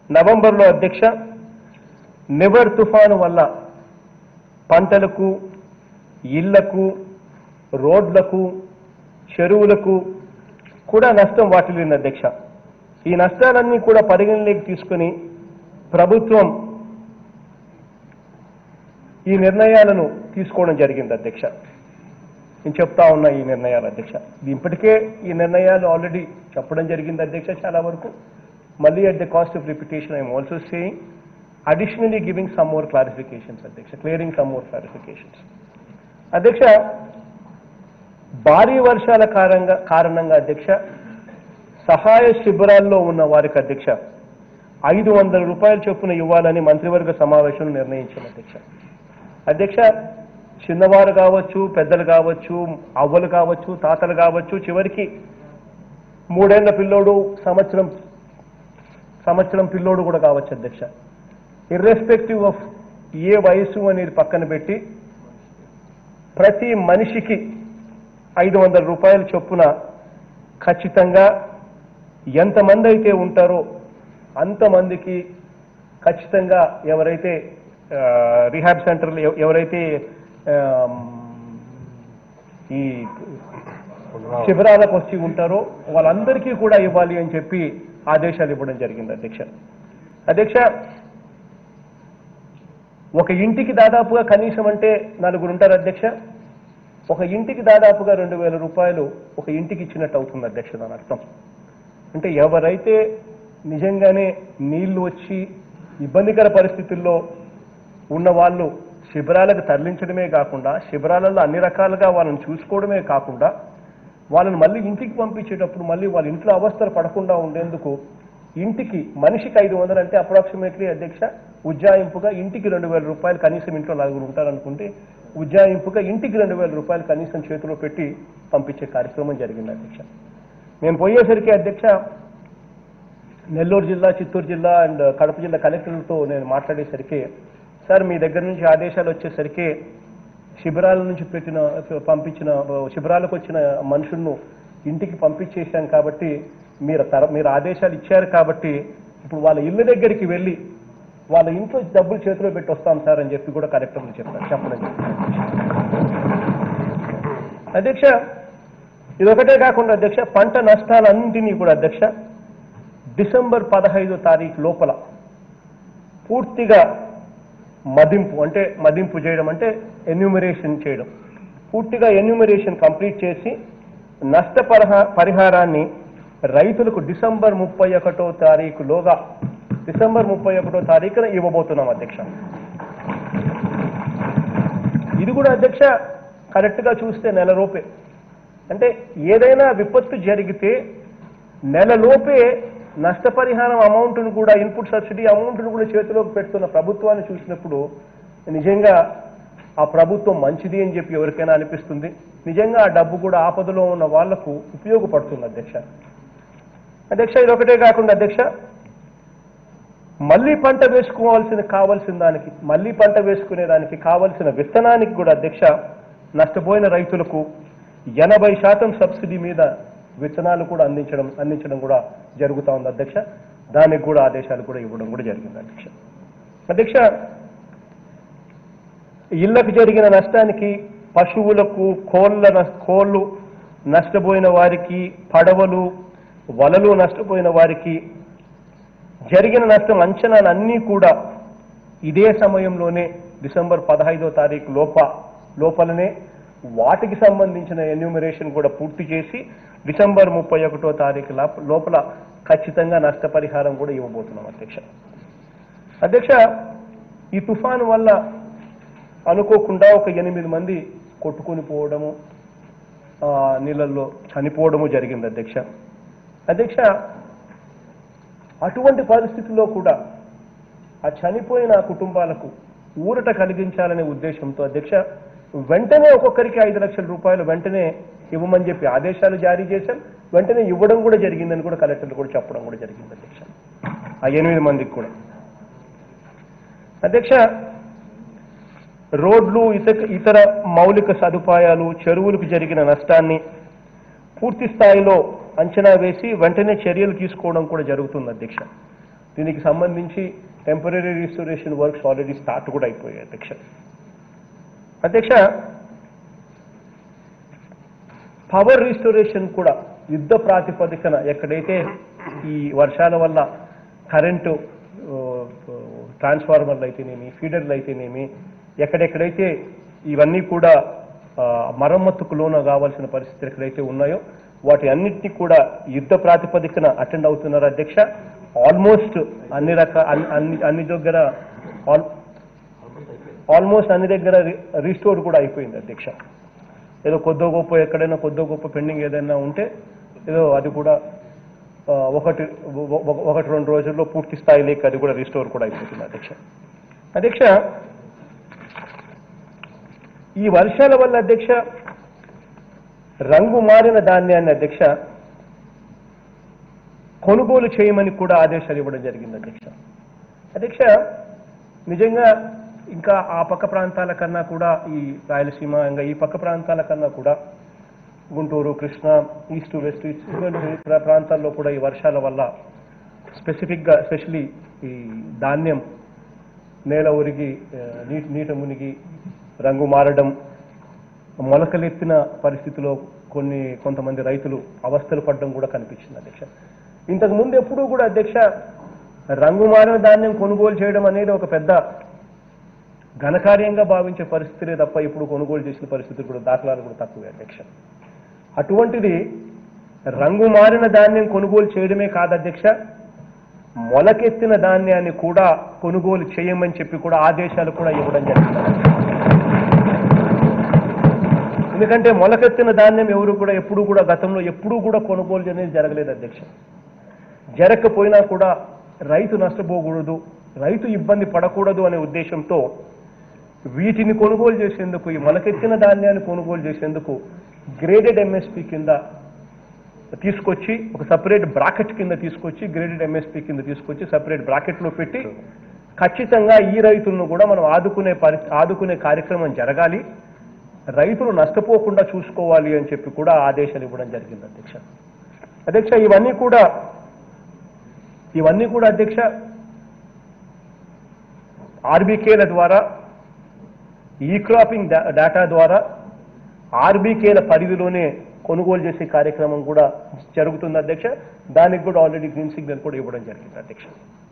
నవంబర్లో అధ్యక్ష నివర్ తుఫాను వల్ల పంటలకు ఇళ్లకు రోడ్లకు చెరువులకు కూడా నష్టం వాటిల్లింది అధ్యక్ష ఈ నష్టాలన్నీ కూడా పరిగణలోకి తీసుకుని ప్రభుత్వం ఈ నిర్ణయాలను తీసుకోవడం జరిగింది అధ్యక్ష నేను చెప్తా ఉన్నా ఈ నిర్ణయాలు అధ్యక్ష ఇప్పటికే ఈ నిర్ణయాలు ఆల్రెడీ చెప్పడం జరిగింది అధ్యక్ష చాలా వరకు మళ్ళీ at the cost of repetition I'm also saying additionally giving some more clarifications అధ్యక్ష క్లియరింగ్ సమ్ మోర్ క్లారిఫికేషన్స్ అధ్యక్ష భారీ వర్షాల కారణంగా కారణంగా అధ్యక్ష సహాయ శిబిరాల్లో ఉన్న వారికి అధ్యక్ష ఐదు వందల రూపాయల చొప్పున ఇవ్వాలని మంత్రివర్గ సమావేశంలో నిర్ణయించింది అధ్యక్ష అధ్యక్ష చిన్నవారు కావచ్చు పెద్దలు కావచ్చు అవ్వలు కావచ్చు తాతలు కావచ్చు చివరికి మూడేళ్ల పిల్లోడు సంవత్సరం సంవత్సరం పిల్లోడు కూడా కావచ్చు అధ్యక్ష ఇర్రెస్పెక్టివ్ ఆఫ్ ఏ వయసు అనేది పక్కన పెట్టి ప్రతి మనిషికి ఐదు వందల రూపాయల చొప్పున ఖచ్చితంగా ఎంతమంది అయితే ఉంటారో అంతమందికి ఖచ్చితంగా ఎవరైతే ఆ, రిహాబ్ సెంటర్లు ఎవ- ఎవరైతే ఆమ్, ఈ శిబిరాలకు వచ్చి ఉంటారో వాళ్ళందరికీ కూడా ఇవ్వాలి అని చెప్పి ఆదేశాలు ఇవ్వడం జరిగింది అధ్యక్ష అధ్యక్ష ఒక ఇంటికి దాదాపుగా కనీసం అంటే నలుగురు ఉంటారు అధ్యక్ష ఒక ఇంటికి దాదాపుగా రెండు వేల రూపాయలు ఒక ఇంటికి ఇచ్చినట్టు అవుతుంది అధ్యక్ష దాని అర్థం అంటే ఎవరైతే నిజంగానే నీళ్లు వచ్చి ఇబ్బందికర పరిస్థితుల్లో ఉన్న వాళ్ళు శిబిరాలకు తరలించడమే కాకుండా శిబిరాలలో అన్ని రకాలుగా వాళ్ళని చూసుకోవడమే కాకుండా వాళ్ళని మళ్ళీ ఇంటికి పంపించేటప్పుడు మళ్ళీ వాళ్ళ ఇంట్లో అవస్థలు పడకుండా ఉండేందుకు ఇంటికి మనిషికి ఐదు వందలు అంటే అప్రాక్సిమేట్లీ అధ్యక్ష ఉజ్జాయింపుగా ఇంటికి రెండు వేల రూపాయలు కనీసం ఇంట్లో నలుగురు ఉంటారనుకుంటే ఉజ్జాయింపుగా ఇంటికి రెండు వేల రూపాయలు కనీసం చేతిలో పెట్టి పంపించే కార్యక్రమం జరిగింది అధ్యక్ష నేను పోయేసరికి అధ్యక్ష నెల్లూరు జిల్లా చిత్తూరు జిల్లా అండ్ కడప జిల్లా కలెక్టర్లతో నేను మాట్లాడేసరికి సార్ మీ దగ్గర నుంచి ఆదేశాలు వచ్చేసరికి శిబిరాల నుంచి పెట్టిన పంపించిన శిబిరాలకు వచ్చిన మనుషులను ఇంటికి పంపించేశాం కాబట్టి మీరు తర మీరు ఆదేశాలు ఇచ్చారు కాబట్టి ఇప్పుడు వాళ్ళ ఇళ్ళ దగ్గరికి వెళ్ళి వాళ్ళ ఇంట్లో డబ్బులు చేతిలో పెట్టి వస్తాం సార్ అని చెప్పి కూడా కలెక్టర్లు చెప్పారు చెప్పడం జరిగింది. అధ్యక్ష ఇదొకటే కాకుండా అధ్యక్ష పంట నష్టాలన్నింటినీ కూడా అధ్యక్ష డిసెంబర్ పదహైదో తారీఖు లోపల పూర్తిగా మదింపు అంటే మదింపు చేయడం అంటే ఎన్యూమరేషన్ చేయడం పూర్తిగా ఎన్యూమరేషన్ కంప్లీట్ చేసి నష్ట పరిహా- పరిహారాన్ని రైతులకు డిసెంబర్ ముప్పై ఒకటో తారీఖులోగా డిసెంబర్ ముప్పై ఒకటో తారీఖున ఇవ్వబోతున్నాం అధ్యక్ష ఇది కూడా అధ్యక్ష కరెక్ట్గా చూస్తే నెల లోపే అంటే ఏదైనా విపత్తు జరిగితే నెలలోపే నష్టపరిహారం అమౌంట్ను కూడా ఇన్పుట్ సబ్సిడీ అమౌంట్ను కూడా చేతిలోకి పెడుతున్న ప్రభుత్వాన్ని చూసినప్పుడు నిజంగా ఆ ప్రభుత్వం మంచిది అని చెప్పి ఎవరికైనా అనిపిస్తుంది నిజంగా ఆ డబ్బు కూడా ఆపదలో ఉన్న వాళ్లకు ఉపయోగపడుతుంది అధ్యక్ష అధ్యక్ష ఇది ఒకటే కాకుండా అధ్యక్ష మళ్ళీ పంట వేసుకోవాల్సిన కావాల్సిన దానికి మళ్ళీ పంట వేసుకునే దానికి కావలసిన విత్తనానికి కూడా అధ్యక్ష నష్టపోయిన రైతులకు ఎనభై శాతం సబ్సిడీ మీద విత్తనాలు కూడా అందించడం అందించడం కూడా జరుగుతా ఉంది అధ్యక్ష దానికి కూడా ఆదేశాలు కూడా ఇవ్వడం కూడా జరిగింది అధ్యక్ష అధ్యక్ష ఇళ్లకు జరిగిన నష్టానికి పశువులకు కోళ్ళ నష్- కోళ్ళు నష్టపోయిన వారికి పడవలు వలలు నష్టపోయిన వారికి జరిగిన నష్టం అంచనాలన్నీ కూడా ఇదే సమయంలోనే డిసెంబర్ పదహైదో తారీఖు లోప లోపలనే వాటికి సంబంధించిన ఎన్యూమరేషన్ కూడా పూర్తి చేసి డిసెంబర్ ముప్పై ఒకటో తారీఖు లోప- లోపల ఖచ్చితంగా నష్టపరిహారం కూడా ఇవ్వబోతున్నాం అధ్యక్ష అధ్యక్ష ఈ తుఫాను వల్ల అనుకోకుండా ఒక ఎనిమిది మంది కొట్టుకొని పోవడము ఆ, నీళ్ళల్లో చనిపోవడము జరిగింది అధ్యక్ష అధ్యక్ష అటువంటి పరిస్థితుల్లో కూడా ఆ చనిపోయిన ఆ కుటుంబాలకు ఊరట కలిగించాలనే ఉద్దేశంతో అధ్యక్ష వెంటనే ఒక్కొక్కరికి ఐదు లక్షల రూపాయలు వెంటనే ఇవ్వమని చెప్పి ఆదేశాలు జారీ చేశాం వెంటనే ఇవ్వడం కూడా జరిగిందని కూడా కలెక్టర్లు కూడా చెప్పడం కూడా జరిగింది అధ్యక్ష ఆ ఎనిమిది మందికి కూడా అధ్యక్ష రోడ్లు ఇతర ఇతర మౌలిక సదుపాయాలు చెరువులకు జరిగిన నష్టాన్ని పూర్తి స్థాయిలో అంచనా వేసి వెంటనే చర్యలు తీసుకోవడం కూడా జరుగుతుంది అధ్యక్ష దీనికి సంబంధించి temporary restoration works already start కూడా అయిపోయాయి అధ్యక్ష అధ్యక్ష పవర్ రిస్టోరేషన్ కూడా యుద్ధ ప్రాతిపదికన ఎక్కడైతే ఈ వర్షాల వల్ల కరెంటు ట్రాన్స్ఫార్మర్లు అయితేనేమి ఫీడర్లు అయితేనేమి ఎక్కడెక్కడైతే ఇవన్నీ కూడా ఆ, మరమ్మతుకు లోన కావాల్సిన పరిస్థితులు ఎక్కడైతే ఉన్నాయో వాటి అన్నిటినీ కూడా యుద్ధ ప్రాతిపదికన అటెండ్ అవుతున్నారు అధ్యక్ష ఆల్మోస్ట్ అన్ని రక అన్ని- అన్ని అన్ని దగ్గర ఆల్ ఆల్మోస్ట్ అన్ని దగ్గర రీస్టోర్ కూడా అయిపోయింది అధ్యక్ష ఏదో కొద్దో గొప్ప ఎక్కడైనా కొద్దో గొప్ప పెండింగ్ ఏదైనా ఉంటే ఏదో అది కూడా ఆ, ఒకటి ఒ- ఒ- ఒకటి రెండు రోజుల్లో పూర్తి స్థాయిలోకి అది కూడా రీస్టోర్ కూడా అయిపోతుంది అధ్యక్ష అధ్యక్ష ఈ వర్షాల వల్ల అధ్యక్ష రంగు మారిన ధాన్యాన్ని అధ్యక్ష కొనుగోలు చేయమని కూడా ఆదేశాలు ఇవ్వడం జరిగింది అధ్యక్ష అధ్యక్ష నిజంగా ఇంకా ఆ పక్క ప్రాంతాల కన్నా కూడా ఈ రాయలసీమ ఇంకా ఈ పక్క ప్రాంతాల కన్నా కూడా గుంటూరు కృష్ణ ఈస్ట్ వెస్ట్ ఇటువంటి ప్రా- ప్రాంతాల్లో కూడా ఈ వర్షాల వల్ల స్పెసిఫిక్గా ఎస్పెషలీ ఈ ధాన్యం నేల ఒరిగి ఆ, నీటి నీట మునిగి రంగు మారడం మొలకలెత్తిన పరిస్థితిలో కొన్ని కొంతమంది రైతులు అవస్థలు పడడం కూడా కనిపించింది అధ్యక్ష ఇంతకు ముందు ఎప్పుడూ కూడా అధ్యక్ష రంగు మారిన ధాన్యం కొనుగోలు చేయడం అనేది ఒక పెద్ద ఘనకార్యంగా భావించే పరిస్థితులే తప్ప ఇప్పుడు కొనుగోలు చేసిన పరిస్థితులు కూడా దాఖలాలు కూడా తక్కువే అధ్యక్ష అటువంటిది రంగు మారిన ధాన్యం కొనుగోలు చేయడమే కాదు అధ్యక్ష మొలకెత్తిన ధాన్యాన్ని కూడా కొనుగోలు చేయమని చెప్పి కూడా ఆదేశాలు కూడా ఇవ్వడం జరిగింది ఎందుకంటే మొలకెత్తిన ధాన్యం ఎవరు కూడా ఎప్పుడూ కూడా గతంలో ఎప్పుడూ కూడా కొనుగోలు అనేది జరగలేదు అధ్యక్ష జరగకపోయినా కూడా రైతు నష్టపోకూడదు రైతు ఇబ్బంది పడకూడదు అనే ఉద్దేశంతో వీటిని కొనుగోలు చేసేందుకు ఈ మొలకెత్తిన ధాన్యాన్ని కొనుగోలు చేసేందుకు గ్రేడెడ్ ఎంఎస్పి కింద తీసుకొచ్చి ఒక సపరేట్ బ్రాకెట్ కింద తీసుకొచ్చి గ్రేడెడ్ ఎంఎస్పి కింద తీసుకొచ్చి సపరేట్ బ్రాకెట్లో పెట్టి ఖచ్చితంగా ఈ రైతులను కూడా మనం ఆదుకునే పరి ఆదుకునే కార్యక్రమం జరగాలి రైతులు నష్టపోకుండా చూసుకోవాలి అని చెప్పి కూడా ఆదేశాలు ఇవ్వడం జరిగింది అధ్యక్ష అధ్యక్ష ఇవన్నీ కూడా ఇవన్నీ కూడా అధ్యక్ష ఆర్బీకేల ద్వారా ఈ క్రాపింగ్ డా- డేటా ద్వారా ఆర్బీకేల పరిధిలోనే కొనుగోలు చేసే కార్యక్రమం కూడా జరుగుతుంది అధ్యక్ష దానికి కూడా ఆల్రెడీ గ్రీన్ సిగ్నల్ కూడా ఇవ్వడం జరిగింది అధ్యక్ష